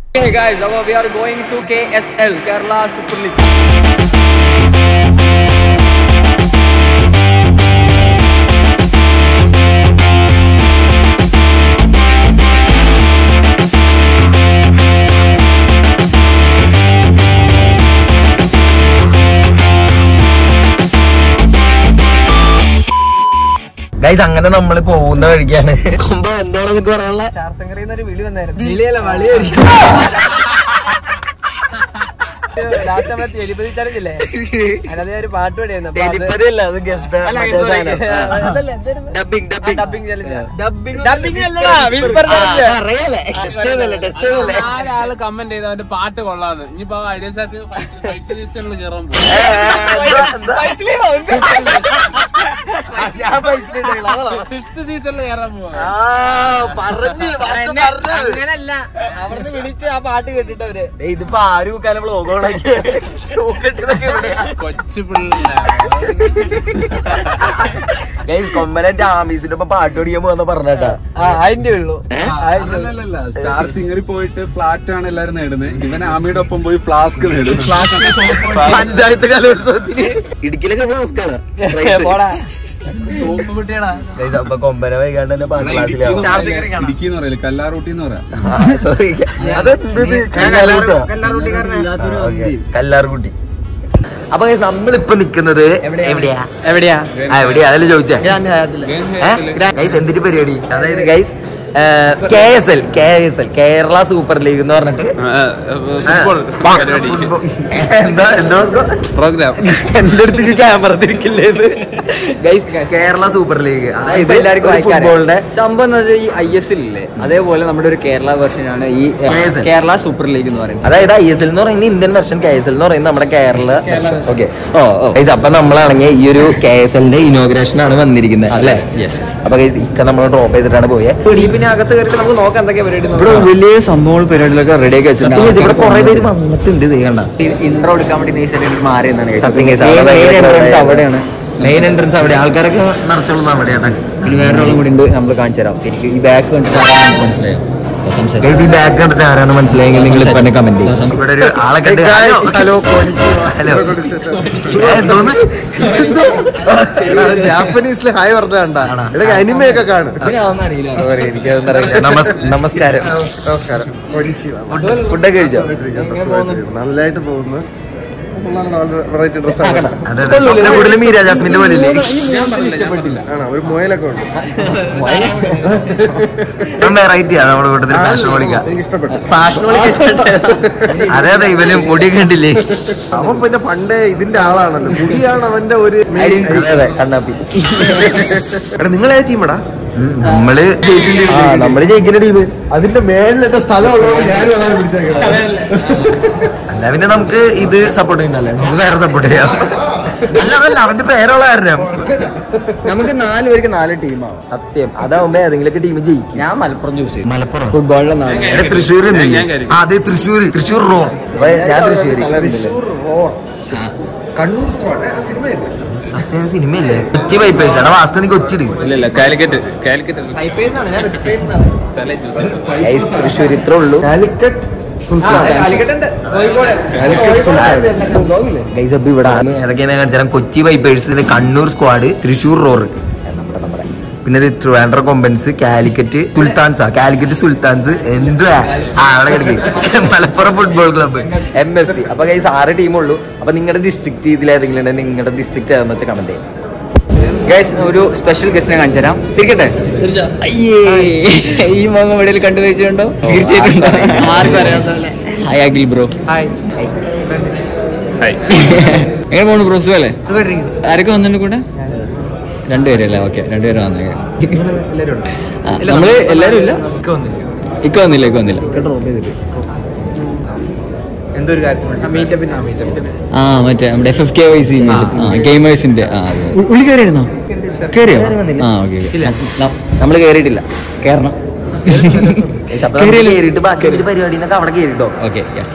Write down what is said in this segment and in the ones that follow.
Hey guys, now we are going to KSL, Kerala Super League. Guys അങ്ങനെ നമ്മൾ പോകുന്ന വഴിക്കാണ് കൊമ്പ എന്താണ് നിനക്ക് പറയാനുള്ള ചാർത്തങ്കരയിൽ വിളി വന്നായിരുന്നു വിളിയല്ല വളി ലാസ്റ്റ് നമ്മളെ തെളിപ്പതി ചലഞ്ചില്ലേ അതിനകത്ത് ഞാൻ ഒരു പാട്ട് പാടിയായിരുന്നു അപ്പൊ അത് തെലിപ്പതിയല്ല, അത് guest ആണ്. അല്ല, മറ്റേ sorry. സാധനം. അതല്ല, എന്തായിരുന്നു? Dubbing, dubbing. ആ, dubbing challenge. ഡബിംഗ് Dubbing അല്ലടാ, whisper ആ, challenge. അറിയാലേ ടെസ്റ്റ് ചെയ്തല്ലേ ടെസ്റ്റ് ചെയ്തല്ലേ നാലാള് കമന്റ് ചെയ്ത അവന്റെ പാട്ട് കൊള്ളാന്ന് ഇനിയിപ്പോ ഐഡിയ സ്റ്റാർസ് ഫൈവ് സീസണിൽ കയറാൻ പോകും ഞാൻ പൈസ ഇട്ടില്ല, അതാ. ഫിഫ്ത് സീസണിൽ കയറാൻ പോവാ ആ, പറഞ്ഞ് വാക്ക് എന്നെ- പറഞ്ഞ്. അങ്ങനല്ല അവിടുന്ന് വിളിച്ച് ആ പാട്ട് കേട്ടിട്ട് അവര് ദേ, ഇതിപ്പോ ആരും കാലം വ്ളോഗ് കൊച്ചു പിള്ളേർ ഗൈസ് കൊമ്പനന്റെ ആമീസിന്റെ ഒപ്പം പാട്ട് പഠിക്കാൻ പോകാന്ന് പറഞ്ഞേട്ടാ ആ അതിന്റെ ഉള്ളു അതിന്റെ ഉള്ളു. അല്ലല്ല സ്റ്റാർ സിംഗറിൽ പോയിട്ട് ഫ്ലാറ്റ് ആണ് എല്ലാരും നേടുന്നത് ഇവൻ ആമിയുടെ ഒപ്പം പോയി ഫ്ലാസ്ക് നേടും പഞ്ചായത്ത് കലോത്സവത്തിന് ഇടുക്കിയിലൊക്കെ ഫ്ലാസ്കാണ് പോടാ സോപ്പ് കുട്ടിയാടാ ഗൈസ് അപ്പൊ കൊമ്പന വൈകാണ്ട് തന്നെ പാട്ട് ക്ലാസ്സിലാവും ഇടുക്കി എന്ന് പറയില്ല കല്ലാറൂട്ടി എന്ന് പറയാം സോറി അതെന്ത് കല്ലാർകുട്ടോ കല്ലാറൂട്ടിക്കാരനാ കല്ലാർകുട്ടി അപ്പൊ guys, നമ്മളിപ്പോ നിക്കുന്നത് എവിടെയാ എവിടെയാ ആ എവിടെയാ അതല്ലേ ചോദിച്ചേ ഗൈസ് എന്തിന്റെ പരിപാടി അതായത് guys K S L K S L Kerala super league എന്ന് പറഞ്ഞിട്ട് ഫുട്ബോൾ പരിപാടി ഫുട്ബോൾ. എന്താ എന്താ പ്രോഗ്രാം എന്റെ അടുത്തേക്ക് ക്യാമറ തിരിക്കില്ലേന്ന് ഗൈസ് കേരള സൂപ്പർ ലീഗ് ഇപ്പൊ എല്ലാവർക്കും ഒരു ഫുട്ബോളിന്റെ സംഭവം എന്ന് വെച്ചാൽ ഈ ഐ എസ് എൽ ഇല്ലേ അതേപോലെ നമ്മുടെ ഒരു കേരള വെർഷനാണ് ഈ ISL. കേരള സൂപ്പർ ലീഗ് എന്ന് പറയുന്നത് അതായത് ഐ എസ് എൽ എന്ന് പറയുന്നത് Indian version K S L എന്ന് പറയുന്നത് നമ്മുടെ കേരള ഓക്കെ ഓ ഓ ഗൈസ് അപ്പൊ നമ്മളാണെങ്കിൽ ഈ ഒരു കെ എസ് എല്ലിന്റെ ഇനോഗ്രേഷൻ ആണ് വന്നിരിക്കുന്നത് അല്ലേ അപ്പൊ ഗൈസ് ഇക്ക നമ്മൾ ഡ്രോപ്പ് ചെയ്തിട്ടാണ് പോയത് പിന്നെ അകത്ത് കയറിയിട്ട് നമുക്ക് നോക്കാം എന്തൊക്കെയാ പരിപാടി എന്ന് ഇവിടെ നോക്കാം. വലിയ സംഭവങ്ങൾ പരിപാടികളൊക്കെ റെഡി ആക്കി സത്യം guys, ഇവിടെ കുറെ പേര് വെച്ചിട്ടുണ്ട് വന്നിട്ടുണ്ട് ഇത് കണ്ട ഇൻട്രോ എടുക്കാൻ വേണ്ടി നൈസായിട്ട് മാറി എന്നാണ് guys. സത്യം guys, Main- അവിടെ main ഭയങ്കര entrance ഇതാണ്. അവിടെയാണ് മെയിൻ എൻട്രൻസ് അവിടെ ആൾക്കാരൊക്കെ നിറച്ചുള്ളത് അവിടെയാണ് ഇനി വേറൊരാളും കൂടി ഉണ്ട് നമ്മൾ കാണിച്ചു തരാം എനിക്ക് ഈ ബാക്ക് കണ്ടിട്ട് ആരാണെന്ന് നമുക്ക് മനസ്സിലായോ സംസാരിക്കാം. ഗൈസ് ഈ ബാക്ക് കണ്ടിട്ട് ആരാണ് മനസ്സിലായെങ്കിൽ നിങ്ങൾ ഇപ്പൊ തന്നെ കമന്റ് ചെയ്യും ഇവിടെ ഒരു ആളെ കണ്ട് ഹലോ ഹലോ എന്തോന്ന് ജാപ്പനീസിൽ ഹായ് പറഞ്ഞ ആണോ? ഇവിടെ അനിമയൊക്കെ കാണും ഇവനാണെന്ന് അറിയില്ല. സോറി എനിക്കതൊന്നും അറിയില്ല നമസ്- നമസ്കാരം നമസ്കാരം ഫുഡ് ഫുഡൊക്കെ കഴിച്ചോ നല്ലതായിട്ട് പോകുന്നു വെറൈറ്റി ഡ്രസ്സാണ് അതെ അതെ സ്വപ്നം കൂടുതൽ മീര ജാസ്മിന്റെ പോലെ ഇല്ലേ ആണോ ഒരു മുയലൊക്കെ ഉണ്ട് വെറൈറ്റി ആണ് നമ്മുടെ കൂട്ടത്തിൽ ഫാഷൻ വിളിക്ക എനിക്ക് ഇഷ്ടപ്പെട്ടു അതെ അതെ ഇവന് മുടി കണ്ടില്ലേ അവൻ പിന്നെ പണ്ടേ ഇതിന്റെ ആളാണല്ലോ മുടിയാണ് അവന്റെ ഒരു അതെ അതെ കണ്ണാപ്പി നിങ്ങൾ ഏത് ടീമടാ ഉം, നമ്മള് ആ നമ്മള് ജയിക്കുന്ന ടീം അതിന്റെ മേളിലത്തെ സ്ഥലം ഉള്ളതുകൊണ്ട് ഞാനും അതാണ് പിടിച്ചേക്കുന്നത് അല്ല പിന്നെ നമുക്ക് ഇത് സപ്പോർട്ട് ചെയ്യണ്ടല്ലേ നമുക്ക് വേറെ സപ്പോർട്ട് ചെയ്യാം അല്ല അതല്ല അവന്റെ പേരുള്ള കാരണം നമുക്ക് നാല് പേർക്ക് നാല് ടീമാവും സത്യം അതാവുമ്പോ ഏതെങ്കിലും ടീം ജയിക്കും ഞാൻ മലപ്പുറം ചൂസ് ചെയ്യും മലപ്പുറം ഫുട്ബോളിലെ നാട് എടാ, തൃശ്ശൂർ എന്നില്ലേ? ഞാൻ കരുതി. ആ, അതെ തൃശ്ശൂർ തൃശ്ശൂർ റോ അപ്പൊ ഞാൻ തൃശ്ശൂർ തൃശ്ശൂർ റോർ കണ്ണൂർ സ്ക്വാഡ് സിനിമയല്ലേ സത്യം സിനിമയല്ലേ കൊച്ചി വൈപ്പേഴ്സ് എടാ വാസ്കോ നീ കൊച്ചിട് ഇല്ല ഇല്ല കാലിക്കറ്റ് കാലിക്കറ്റ് ഞാൻ സ്ഥലം choose ചെയ്തു. തൃശ്ശൂർ ഇത്രേ ഉള്ളൂ കാലിക്കറ്റ് സുൽത്താൻ കാലിക്കറ്റുണ്ട് കോഴിക്കോട് ഗൈസ് അപ്പൊ ഇവിടെ ഏതൊക്കെയാ കാണിച്ചാൽ Kochi vipers Kannur squad Thrissur roar നമ്മുടെ നമ്മുടെ പിന്നെ ഇത് ട്രിവാൻഡ്രം കൊമ്പൻസ് കാലിക്കറ്റ് സുൽത്താൻസ് കാലിക്കറ്റ് സുൽത്താൻസ് എന്തുവാ ആ അവിടെ കിടക്ക് Malappuram football club M S C അപ്പൊ കൈസ് ആറ് ടീമുള്ളൂ അപ്പൊ നിങ്ങളുടെ ഡിസ്ട്രിക്ട് ഇതിൽ ഏതെങ്കിലും ഉണ്ടെങ്കിൽ നിങ്ങളുടെ ഡിസ്ട്രിക്ട് ഏതെന്ന് വെച്ചാൽ കമന്റ് ചെയ്യാം ഗൈസ് ഒരു സ്പെഷ്യൽ ഗസ്റ്റിനെ കാണിച്ചു തരാം തിരിക്കട്ടെ അയ്യേ ഈ മോങ്ങ എവിടെയും കണ്ടുവച്ചിട്ടുണ്ടോ തീർച്ചയായിട്ടും ഹായ് അഖിൽ ബ്രോ ഹായ് എങ്ങനെ പോണു ബ്രോ സുഖല്ലേ ആരൊക്കെ വന്നിട്ടുണ്ട് കൂടെ രണ്ടുപേരല്ലേ ഓക്കെ രണ്ടുപേരും വന്നേ ആ, നമ്മള് എല്ലാരും ഇല്ല ഇക്ക വന്നില്ല ഇക്ക വന്നില്ല എന്തോ ഒരു കാര്യത്തിന് ആ മറ്റേ നമ്മുടെ എഫ് എഫ് കെ വൈസി ഗെയിമേഴ്സിന്റെ ആ അതെ. ഉ- ഉള്ളി കയറിയിരുന്നോ കയറിയോ ആ ഓക്കെ നമ്മൾ കയറിയിട്ടില്ല കയറണം Guys, അപ്പൊ നമുക്ക് കേറിയിട്ട് ബാക്കി ഒരു പരിപാടി എന്നൊക്കെ അവിടെ കേറിട്ടോ ഓക്കെ യെസ്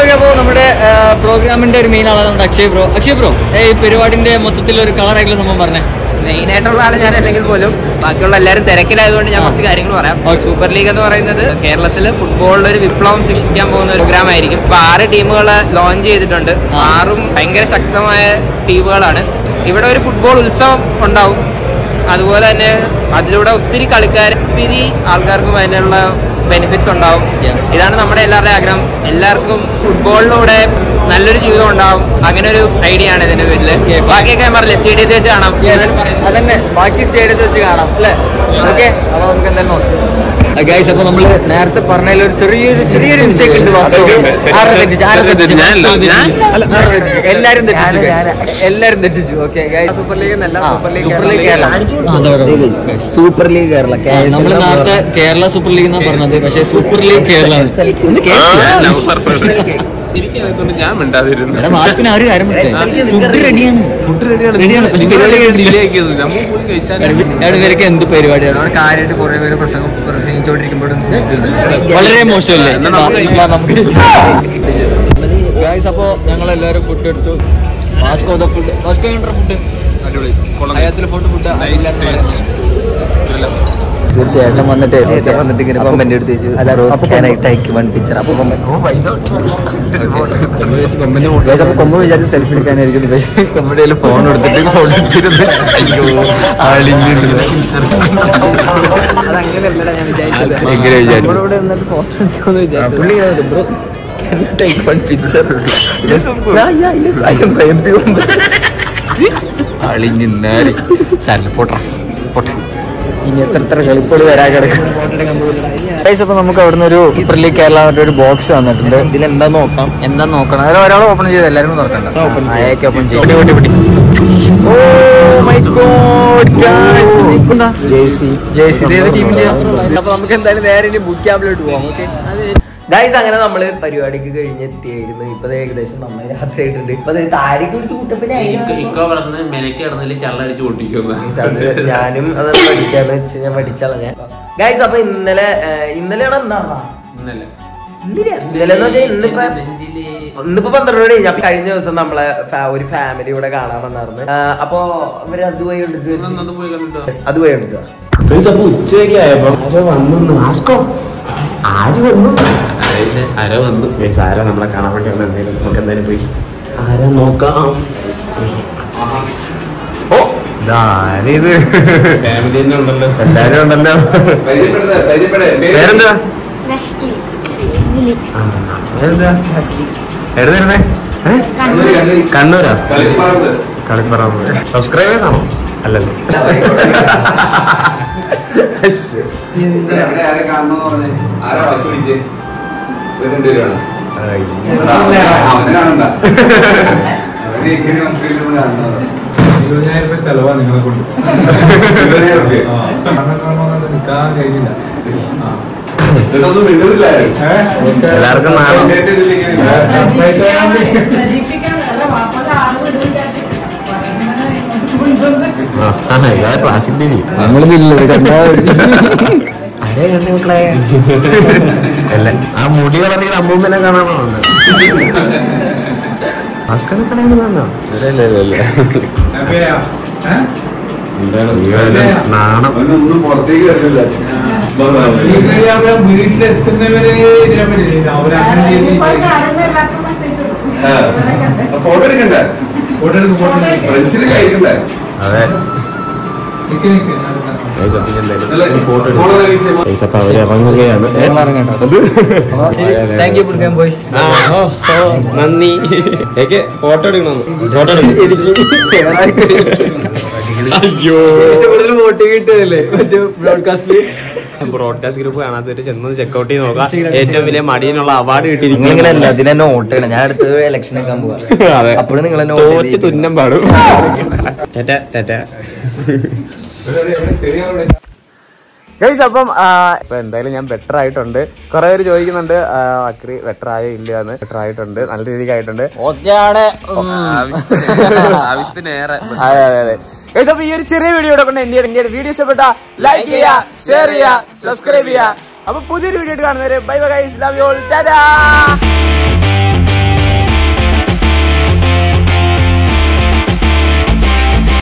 ഓക്കെ അപ്പോൾ നമ്മുടെ പ്രോഗ്രാമിന്റെ ഒരു മെയിൻ ആളാണ് നമ്മുടെ അക്ഷയ് ബ്രോ അക്ഷയ് ബ്രോ ഈ പരിപാടിന്റെ മൊത്തത്തിൽ ഒരു കളർ ആയിട്ടുള്ള സംഭവം പറഞ്ഞേ മെയിൻ ആയിട്ടുള്ള ആള് ഞാൻ അല്ലെങ്കിൽ പോലും ബാക്കിയുള്ള എല്ലാവരും തിരക്കിലായതുകൊണ്ട് ഞാൻ കുറച്ച് കാര്യങ്ങൾ പറയാം സൂപ്പർ ലീഗ് എന്ന് പറയുന്നത് കേരളത്തിൽ ഫുട്ബോളിൽ ഒരു വിപ്ലവം സൃഷ്ടിക്കാൻ പോകുന്ന ഒരു പ്രോഗ്രാം ആയിരിക്കും ഇപ്പൊ ആറ് ടീമുകൾ ലോഞ്ച് ചെയ്തിട്ടുണ്ട് ആറും ഭയങ്കര ശക്തമായ ടീമുകളാണ് ഇവിടെ ഒരു ഫുട്ബോൾ ഉത്സവം ഉണ്ടാവും അതുപോലെ തന്നെ അതിലൂടെ ഒത്തിരി കളിക്കാർ ഒത്തിരി ആൾക്കാർക്കും അതിനുള്ള ബെനിഫിറ്റ്സ് ഉണ്ടാവും Yeah. ഇതാണ് നമ്മുടെ എല്ലാവരുടെയും ആഗ്രഹം എല്ലാവർക്കും ഫുട്ബോളിലൂടെ നല്ലൊരു ജീവിതം ഉണ്ടാവും അങ്ങനെ ഒരു ഐഡിയ ആണ് ഇതിന്റെ പേരില് ബാക്കിയൊക്കെ ഞാൻ പറഞ്ഞില്ലേ സ്റ്റേഡിയത്തിൽ വെച്ച് കാണാം അതന്നെ ബാക്കി സ്റ്റേഡിയത്തിൽ വെച്ച് കാണാം അല്ലേ ഓക്കെ അപ്പൊ നമുക്ക് എന്തായാലും നോക്കാം ഗൈസ് അപ്പൊ നമ്മള് നേരത്തെ പറഞ്ഞതിൽ ഒരു ചെറിയൊരു ചെറിയൊരു മിസ്റ്റേക്ക് ഉണ്ട് വാസ്തവം. ആരെ തെറ്റിച്ചു? ആരെ തെറ്റിച്ചു? അല്ല, ആരെ തെറ്റിച്ചു? എല്ലാരും തെറ്റിച്ചു guys. എല്ലാരും തെറ്റിച്ചു ഓക്കെ സൂപ്പർ ലീഗ് എന്നല്ല super league super league Kerala super league Kerala നമ്മൾ നേരത്തെ കേരള സൂപ്പർ ലീഗ് എന്നാ പറഞ്ഞത് പക്ഷേ സൂപ്പർ ലീഗ് കേരള ഒന്ന് കേട്ടില്ല. ഞാൻ മിണ്ടാതിരുന്നു എടാ, വാസ്കുവിന് ആ ഒരു കാര്യം ഫുഡ് റെഡിയാണ് ഫുഡ് റെഡിയാണ് റെഡിയാണ് പക്ഷെ പരിപാടി ഡിലേ ആക്കിയത് നമ്മൾ പോയി കഴിച്ചാൽ ഇവിടെ ഇവരൊക്കെ എന്ത് പരിപാടിയാണ് അവിടെ കാര്യമായിട്ട് കുറെ പേര് പ്രസംഗം പ്രസംഗിച്ചോണ്ടിരിക്കുമ്പോഴും വളരെ മോശമല്ലേ വാ, നമുക്ക് ഗായ്സ് അപ്പോ ഞങ്ങൾ എല്ലാവരും ഫുഡ് എടുത്തു വാസ്കോ ഫുഡ് വാസ്കോ ഫുഡ് അടിപൊളി കൊള്ളാം അയാളത്തിലെ ഫുഡ് ഫുഡ് നൈസ് ടേസ്റ്റ് തീർച്ചയായിട്ടും വന്നിട്ട് വന്നിട്ട് ഇങ്ങനെ കമന്റ് എടുത്ത് വെച്ചു ടൈക്ക് വൺ പിക്ചർ അപ്പൊ ഗൈസ് അപ്പൊ കൊമ്പ് വിചാരിച്ച് സെൽഫി എടുക്കാനായിരിക്കും പക്ഷേ കൊമ്പയുടെ ഫോൺ എടുത്തിട്ട് ഫോൺ എടുത്തിരുന്നു അതങ്ങനെയല്ലടാ ഞാൻ വിചാരിച്ചത് എങ്ങനെ വിചാരിച്ചു നമ്മളിവിടെ നിന്നിട്ട് ഫോട്ടോ എടുക്കുമെന്ന് വിചാരിച്ചു പുള്ളി ബ്രോ ടേക്ക് വൺ പിക്ചർ അളിഞ്ഞാരി സാറിന് പോട്ടാ പോട്ടെ ഇനി എത്ര എത്ര കളിപ്പുകൾ വരാൻ കിടക്കും ഗൈസ് അപ്പൊ നമുക്ക് അവിടുന്ന് ഒരു സൂപ്പർ ലീഗ് കേരള ഒരു ബോക്സ് വന്നിട്ടുണ്ട് ഇതിലെന്താ നോക്കാം എന്താ നോക്കണം അതിൽ ഒരാൾ ഓപ്പൺ ചെയ്ത് എല്ലാവരും തുറക്കണ്ട open ചെയ്യാം. അയക്കെ ഓപ്പൺ ചെയ്യും ഓ മൈ ഗോഡ് ഗൈസ് നിൽക്കുന്ന ജേഴ്സി ജേഴ്സി ഏത് ടീമിന്റെ അപ്പൊ നമുക്ക് എന്തായാലും നേരെ ഇനി ബുക്ക് ക്യാമ്പിലോട്ട് പോവാം ഓക്കെ ഗൈസ് അങ്ങനെ നമ്മള് പരിപാടിക്ക് കഴിഞ്ഞെത്തിയായിരുന്നു ഇപ്പൊ ദേ ഏകദേശം നന്നായി രാത്രി ആയിട്ടുണ്ട് ഇപ്പൊ ദേ താഴേക്ക് വിട്ട് കൂട്ടപ്പിന്നെ ഇക്ക പറഞ്ഞ് മെനക്ക് കിടന്നില്ല ചള്ളടിച്ച് പൊട്ടിക്കുന്ന ഞാനും അത് പഠിക്കാന്ന് വെച്ച് ഞാൻ പഠിച്ചാള ഞാൻ ഗൈസ് അപ്പൊ ഇന്നലെ ഏഹ്, ഇന്നലെയാണ് എന്താണോ ഇന്നലെ ഇന്നലെ എന്ന് വെച്ചാൽ ഇന്നിപ്പോ ഇന്നിപ്പോ പന്ത്രണ്ട് മണി ഞാൻ കഴിഞ്ഞ ദിവസം നമ്മളെ ഫാ- ഒരു ഫാമിലി ഇവിടെ കാണാൻ വന്നായിരുന്നു ഏഹ്, അപ്പൊ ഇവര് അതുവഴി കണ്ടിട്ട് ഇന്നത് പോയി കണ്ടിട്ടോ Yes, അതുവഴി കണ്ടിട്ട് അപ്പൊ ഉച്ചയൊക്കെ ആയപ്പോ ആരോ വന്നു മാസ്കോ ആര് വന്നു അതിന്റെ അര വന്നു ഗൈസ് ആരാ നമ്മളെ കാണാൻ വേണ്ടി വന്ന എന്തായാലും നമുക്ക് എന്തായാലും പോയി ആരാ നോക്കാം ഓ ഇതാരിത് ഫാമിലി തന്നെ ഉണ്ടല്ലോ എല്ലാരും ഉണ്ടല്ലോ പേരെന്താ ആ, പേരെന്താ എഴുതരുന്നേ കണ്ണൂരാ കളിപ്പറമ്പ് സബ്സ്ക്രൈബേഴ്സ് ആണോ അല്ലല്ലോ ചെലവാ നിങ്ങളെ കൊണ്ട് നിൽക്കാൻ കഴിഞ്ഞില്ല എല്ലാവർക്കും നാണം ആ, ഇതാ ക്ലാസിക് ടിവി ആരെ കണ്ടു മക്കളെ അല്ല ആ മുടി വളർത്തി അമ്മൂമ്മനെ കാണാണോ വന്നത് മാസ്കനെ കാണാൻ വന്നോ നാണം ഒന്നും പുറത്തേക്ക് വരില്ല വീട്ടിലെത്തുന്നവരെ ഇതിനെ പറ്റി അവരങ്ങനെ ഫോട്ടോ എടുക്കണ്ടേ ഫോട്ടോ എടുക്കും ഫോട്ടോ ഫ്രണ്ട്സിന് കഴിക്കണ്ടേ അതെ അപ്പൊ അവര് ഇറങ്ങുകയാണ് താങ്ക് യു ബുൾഗാം ബോയ്സ് നന്ദി ഫോട്ടോ എടുക്കണം ഫോട്ടോ അയ്യോ വോട്ട് കിട്ടുകയല്ലേ മറ്റേ ബ്രോഡ്കാസ്റ്റില് ബ്രോഡ്കാസ്റ്റ് ഗ്രൂപ്പ് കാണാത്തവര് ചെന്ന് ചെക്കൗട്ട് ചെയ്ത് നോക്കാം ഏറ്റവും വലിയ മടിയിനുള്ള അവാർഡ് നിങ്ങൾ ഇങ്ങനെ കിട്ടിയിരിക്കുന്നു അല്ല ഇതിനെ നോട്ട് ചെയ്യണം ഞാൻ അടുത്ത് ഇലക്ഷൻ ഒക്കെ പോവാ അതെ അപ്പോഴും നിങ്ങൾ എന്നെ തോറ്റ് വോട്ട് തുന്നം പാടും ടാറ്റ ടാറ്റ ഗൈസ് അപ്പം ആ, ഇപ്പൊ എന്തായാലും ഞാൻ ബെറ്റർ ആയിട്ടുണ്ട് കുറെ പേര് ചോദിക്കുന്നുണ്ട് ആ, അക്രി ബെറ്റർ ആയോ ഇല്ല എന്ന് ബെറ്റർ ആയിട്ടുണ്ട് നല്ല രീതിക്ക് ആയിട്ടുണ്ട് ഓക്കെയാണ് ആവശ്യത്തിനേറെ അതെ അതെ അതെ ഗൈസ് അപ്പൊ ഈ ഒരു ചെറിയ വീഡിയോ കൊണ്ട് എന്റെ എന്റെ വീഡിയോ ഇഷ്ടപ്പെട്ട ലൈക്ക് ചെയ്യുക ഷെയർ ചെയ്യുക സബ്സ്ക്രൈബ് ചെയ്യുക അപ്പൊ പുതിയൊരു വീഡിയോ കാണുന്നവരെ bye bye guys love you all Tata